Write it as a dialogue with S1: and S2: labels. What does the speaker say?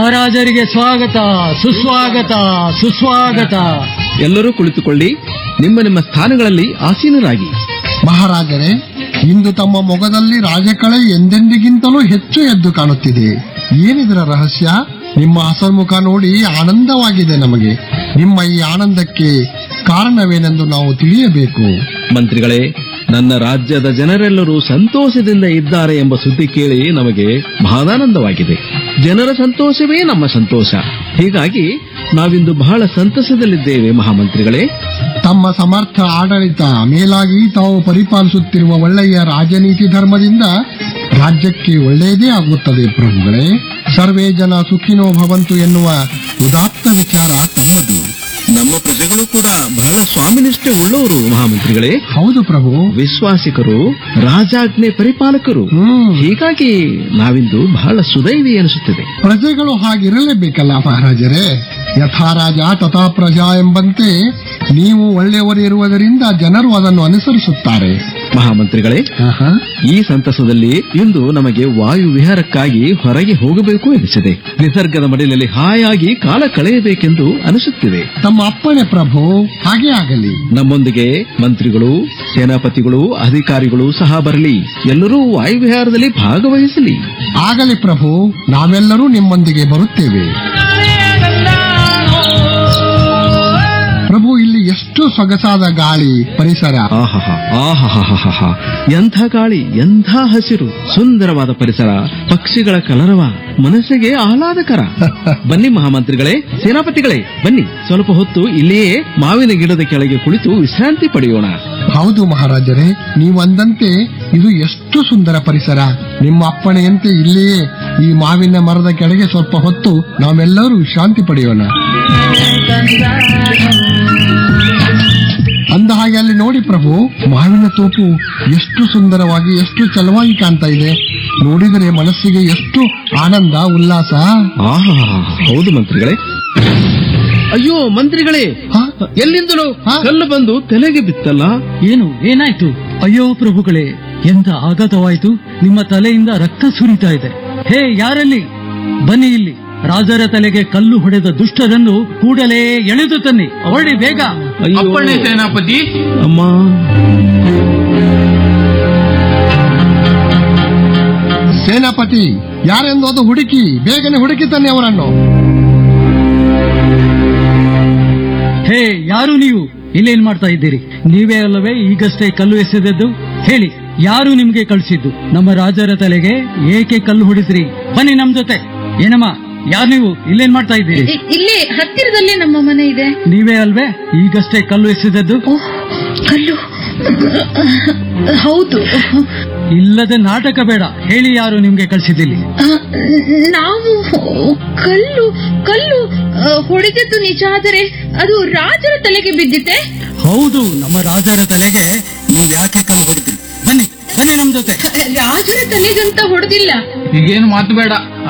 S1: ಮಹಾರಾಜರಿಗೆ ಸ್ವಾಗತ ಸುಸ್ವಾಗತ ಸುಸ್ವಾಗತ
S2: ಎಲ್ಲರೂ ಕುಳಿತುಕೊಳ್ಳಿ ನಿಮ್ಮ ನಿಮ್ಮ ಸ್ಥಾನಗಳಲ್ಲಿ ಆಸೀನರಾಗಿ
S3: ಮಹಾರಾಜರೇ ಇಂದು ತಮ್ಮ ಮೊಗದಲ್ಲಿ ರಾಜಕಳೆ ಎಂದೆಂದಿಗಿಂತಲೂ ಹೆಚ್ಚು ಎದ್ದು ಕಾಣುತ್ತಿದೆ ಏನಿದರ ರಹಸ್ಯ ನಿಮ್ಮ ಹಸನ್ಮುಖ ನೋಡಿ ಆನಂದವಾಗಿದೆ ನಮಗೆ ನಿಮ್ಮ ಈ ಆನಂದಕ್ಕೆ ಕಾರಣವೇನೆಂದು ನಾವು ತಿಳಿಯಬೇಕು
S2: ಮಂತ್ರಿಗಳೇ ನನ್ನ ರಾಜ್ಯದ ಜನರೆಲ್ಲರೂ ಸಂತೋಷದಿಂದ ಇದ್ದಾರೆ ಎಂಬ ಸುದ್ದಿ ಕೇಳಿ ನಮಗೆ ಮಹಾದಾನಂದವಾಗಿದೆ ಜನರ ಸಂತೋಷವೇ ನಮ್ಮ ಸಂತೋಷ ಹೀಗಾಗಿ ನಾವಿಂದು ಬಹಳ ಸಂತಸದಲ್ಲಿದ್ದೇವೆ ಮಹಾಮಂತ್ರಿಗಳೇ
S3: ತಮ್ಮ ಸಮರ್ಥ ಆಡಳಿತ ಮೇಲಾಗಿ ತಾವು ಪರಿಪಾಲಿಸುತ್ತಿರುವ ಒಳ್ಳೆಯ ರಾಜನೀತಿ ಧರ್ಮದಿಂದ ರಾಜ್ಯಕ್ಕೆ ಒಳ್ಳೆಯದೇ ಆಗುತ್ತದೆ ಪ್ರಭುಗಳೇ ಸರ್ವೇ ಜನ ಸುಖಿನೋ ಭವಂತು ಎನ್ನುವ ಉದಾತ್ತ ವಿಚಾರ ತಮ್ಮದು
S2: ನಮ್ಮ ಪ್ರಜೆಗಳು ಕೂಡ ಬಹಳ ಸ್ವಾಮಿನಿಷ್ಠೆ ಉಳ್ಳವರು ಮಹಾಮಂತ್ರಿಗಳೇ
S3: ಹೌದು ಪ್ರಭು
S2: ವಿಶ್ವಾಸಿಕರು ರಾಜಾಜ್ಞೆ ಪರಿಪಾಲಕರು
S3: ಹ್ಮ್
S2: ಹೀಗಾಗಿ ನಾವಿಂದು ಬಹಳ ಸುದೈವಿ ಅನಿಸುತ್ತದೆ
S3: ಪ್ರಜೆಗಳು ಹಾಗಿರಲೇಬೇಕಲ್ಲ ಮಹಾರಾಜರೇ ಯಥಾ ರಾಜ ತಥಾ ಪ್ರಜಾ ಎಂಬಂತೆ ನೀವು ಒಳ್ಳೆಯವರಿರುವುದರಿಂದ ಜನರು ಅದನ್ನು ಅನುಸರಿಸುತ್ತಾರೆ
S2: ಮಹಾಮಂತ್ರಿಗಳೇ
S3: ಆಹಾ.
S2: ಈ ಸಂತಸದಲ್ಲಿ ಇಂದು ನಮಗೆ ವಾಯು ವಿಹಾರಕ್ಕಾಗಿ ಹೊರಗೆ ಹೋಗಬೇಕು ಎನಿಸಿದೆ ನಿಸರ್ಗದ ಮಡಿಲಲ್ಲಿ ಹಾಯಾಗಿ ಕಾಲ ಕಳೆಯಬೇಕೆಂದು ಅನಿಸುತ್ತಿದೆ
S3: ತಮ್ಮ ಅಪ್ಪಣೆ ಪ್ರಭು ಹಾಗೆ ಆಗಲಿ
S2: ನಮ್ಮೊಂದಿಗೆ ಮಂತ್ರಿಗಳು ಸೇನಾಪತಿಗಳು ಅಧಿಕಾರಿಗಳು ಸಹ ಬರಲಿ ಎಲ್ಲರೂ ವಾಯು ವಿಹಾರದಲ್ಲಿ ಭಾಗವಹಿಸಲಿ
S3: ಆಗಲಿ ಪ್ರಭು ನಾವೆಲ್ಲರೂ ನಿಮ್ಮೊಂದಿಗೆ ಬರುತ್ತೇವೆ ಪ್ರಭು ಇಲ್ಲಿ ಎಷ್ಟು ಸೊಗಸಾದ ಗಾಳಿ ಪರಿಸರ
S2: ಆಹಾಹಾ ಆಹಾಹಾಹಾಹಾ ಎಂಥ ಗಾಳಿ ಎಂಥ ಹಸಿರು ಸುಂದರವಾದ ಪರಿಸರ ಪಕ್ಷಿಗಳ ಕಲರವ ಮನಸ್ಸಿಗೆ ಆಹ್ಲಾದಕರ ಬನ್ನಿ ಮಹಾಮಂತ್ರಿಗಳೇ ಸೇನಾಪತಿಗಳೇ ಬನ್ನಿ ಸ್ವಲ್ಪ ಹೊತ್ತು ಇಲ್ಲಿಯೇ ಮಾವಿನ ಗಿಡದ ಕೆಳಗೆ ಕುಳಿತು ವಿಶ್ರಾಂತಿ ಪಡೆಯೋಣ
S3: ಹೌದು ಮಹಾರಾಜರೇ ನೀವು ಅಂದಂತೆ ಇದು ಎಷ್ಟು ಸುಂದರ ಪರಿಸರ ನಿಮ್ಮ ಅಪ್ಪಣೆಯಂತೆ ಇಲ್ಲಿಯೇ ಈ ಮಾವಿನ ಮರದ ಕೆಳಗೆ ಸ್ವಲ್ಪ ಹೊತ್ತು ನಾವೆಲ್ಲರೂ ವಿಶ್ರಾಂತಿ ಪಡೆಯೋಣ ಅಂದ ಹಾಗೆ ಅಲ್ಲಿ ನೋಡಿ ಪ್ರಭು ಮಾವಿನ ತೋಪು ಎಷ್ಟು ಸುಂದರವಾಗಿ ಎಷ್ಟು ಚಲವಾಗಿ ಕಾಣ್ತಾ ಇದೆ ನೋಡಿದರೆ ಮನಸ್ಸಿಗೆ ಎಷ್ಟು ಆನಂದ ಉಲ್ಲಾಸ
S2: ಆಹಾ ಹೌದು ಮಂತ್ರಿಗಳೇ ಅಯ್ಯೋ ಮಂತ್ರಿಗಳೇ
S3: ಹ?
S2: ಎಲ್ಲಿಂದಲೂ
S3: ಹ?
S2: ಕಲ್ಲು ಬಂದು ತಲೆಗೆ ಬಿತ್ತಲ್ಲ
S1: ಏನು ಏನಾಯ್ತು ಅಯ್ಯೋ ಪ್ರಭುಗಳೇ ಎಂತ ಆಘಾತವಾಯ್ತು ನಿಮ್ಮ ತಲೆಯಿಂದ ರಕ್ತ ಸುರಿತಾ ಇದೆ ಹೇ ಯಾರಲ್ಲಿ ಬನ್ನಿ ಇಲ್ಲಿ ರಾಜರ ತಲೆಗೆ ಕಲ್ಲು ಹೊಡೆದ ದುಷ್ಟರನ್ನು ಕೂಡಲೇ ಎಳೆದು ತನ್ನಿ ಹೊರಡಿ ಬೇಗ
S2: ಅಯ್ಯೋ.
S4: ಅಪ್ಪಣೆ ಸೇನಾಪತಿ
S2: ಅಮ್ಮ
S3: ಸೇನಾಪತಿ ಯಾರೆಂದು ಅದು ಹುಡುಕಿ ಬೇಗನೆ ಹುಡುಕಿ ತನ್ನಿ ಅವರನ್ನು
S1: ಹೇ ಯಾರು ನೀವು ಇಲ್ಲೇನ್ ಮಾಡ್ತಾ ಇದ್ದೀರಿ ನೀವೇ ಅಲ್ಲವೇ ಈಗಷ್ಟೇ ಕಲ್ಲು ಎಸೆದದ್ದು ಹೇಳಿ ಯಾರು ನಿಮ್ಗೆ ಕಳಿಸಿದ್ದು ನಮ್ಮ ರಾಜರ ತಲೆಗೆ ಏಕೆ ಕಲ್ಲು ಹೊಡಿದ್ರಿ ಬನ್ನಿ ನಮ್ ಜೊತೆ ಏನಮ್ಮ ಯಾರು ನೀವು ಇಲ್ಲೇನ್ ಮಾಡ್ತಾ ಇದ್ದೀರಿ
S5: ಇ- ಇಲ್ಲಿ ಹತ್ತಿರದಲ್ಲೇ ನಮ್ಮ ಮನೆ ಇದೆ
S1: ನೀವೇ ಅಲ್ವೇ ಈಗಷ್ಟೇ ಕಲ್ಲು ಎಸೆದದ್ದು
S5: ಓಹ್ ಕಲ್ಲು ಹೌದು
S1: ಇಲ್ಲದೆ ನಾಟಕ ಬೇಡ ಹೇಳಿ ಯಾರು ನಿಮ್ಗೆ ಕಳಿಸಿದ್ದಿಲ್ಲಿ
S5: ಆ, ನಾವು ಕಲ್ಲು ಕಲ್ಲು ಆ, ಹೊಡೆದದ್ದು ನಿಜ ಆದರೆ ಅದು ರಾಜರ ತಲೆಗೆ ಬಿದ್ದಿತ್ತೆ
S1: ಹೌದು ನಮ್ಮ ರಾಜರ ತಲೆಗೆ ನೀವ್ ಯಾಕೆ ಕಲ್ಲು ಹೊಡಿದ್ರಿ ಬನ್ನಿ ಬನ್ನಿ ನಮ್ ಜೊತೆ
S5: ರಾಜರ ತಲೆಗಂತ ಹೊಡೆದಿಲ್ಲ
S4: ಈಗೇನು ಮಾತು ಬೇಡ